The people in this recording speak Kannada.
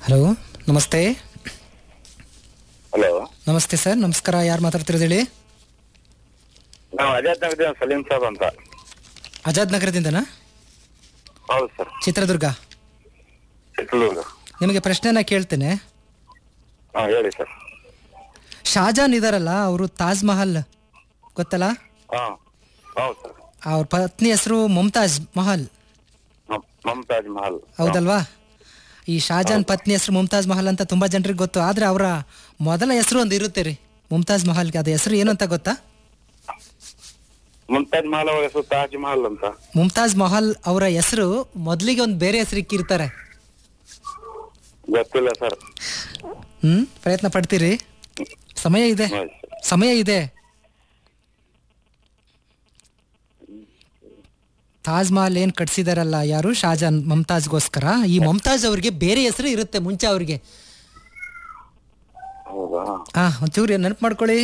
ಹಲೋ ನಮಸ್ತೆ ಹಲೋ ನಮಸ್ತೆ ಸರ್ ನಮಸ್ಕಾರ ಯಾರು ಮಾತಾಡ್ತಿರೋದು ಹೇಳಿ ನಾವು ಅಜಾದ್ ನಗರದಿಂದ ಸಲೀಂ ಸಾಬ್ ಅಂತ ಆಜಾದ್ ನಗರದಿಂದನಾ ಹೌದು ಸರ್ ಚಿತ್ರದುರ್ಗ ಚಿತ್ರದುರ್ಗ ನಿಮಗೆ ಪ್ರಶ್ನೆನ ಕೇಳ್ತೇನೆ ಹಾಂ ಹೇಳಿ ಸರ್ ಶಾಜಾನ್ ಇದಾರಲ್ಲ ಅವರು ತಾಜ್ ಮಹಲ್ ಗೊತ್ತಲ್ಲ ಹಾಂ ಹೌದು ಸರ್ ಅವ್ರ ಪತ್ನಿ ಹೆಸರು ಮುಮ್ತಾಜ್ ಮಹಲ್ ಮಮ್- ಮಮತಾಜ್ ಮಹಲ್ ಹೌದಲ್ವಾ ಈ ಶಾಜಾನ್ ಪತ್ನಿ ಹೆಸರು ಮುಮ್ತಾಜ್ ಮಹಲ್ ಅಂತ ತುಂಬಾ ಜನರಿಗೆ ಗೊತ್ತು ಆದ್ರೆ ಅವರ ಮೊದಲ ಹೆಸರು ಒಂದು ಇರುತ್ತೆ ರೀ ಮುಮ್ತಾಜ್ ಮಹಲ್ಗೆ ಅದು ಹೆಸರು ಏನು ಅಂತ ಗೊತ್ತಾ ಮುಮ್ತಾಜ್ ಮಹಲ್ ಅವರ ಹೆಸರು ತಾಜ್ ಮಹಲ್ ಅಂತ ಮುಮ್ತಾಜ್ ಮಹಲ್ ಅವರ ಹೆಸರು ಮೊದಲಿಗೆ ಒಂದು ಬೇರೆ ಹೆಸರು ಇಕ್ಕಿರ್ತಾರೆ ಗೊತ್ತಿಲ್ಲ ಸರ್ ಹ್ಮ್ ಪ್ರಯತ್ನ ಪಡ್ತೀರಿ ಸಮಯ ಇದೆ ಹೌದು ಸರ್ ಸಮಯ ಇದೆ ತಾಜ್ ಮಹಲ್ ಏನ್ ಕಟ್ಸಿದಾರಲ್ಲ ಯಾರು ಶಾಜಾನ್ ಮಮತಾಜ್ಗೋಸ್ಕರ ಈ ಮಮತಾಜ್ ಅವ್ರಿಗೆ ಬೇರೆ ಹೆಸರು ಇರುತ್ತೆ ಮುಂಚೆ ಅವ್ರಿಗೆ ಹೌದಾ ಹಾ ಒಂಚೂರು ನೆನಪು ಮಾಡ್ಕೊಳ್ಳಿ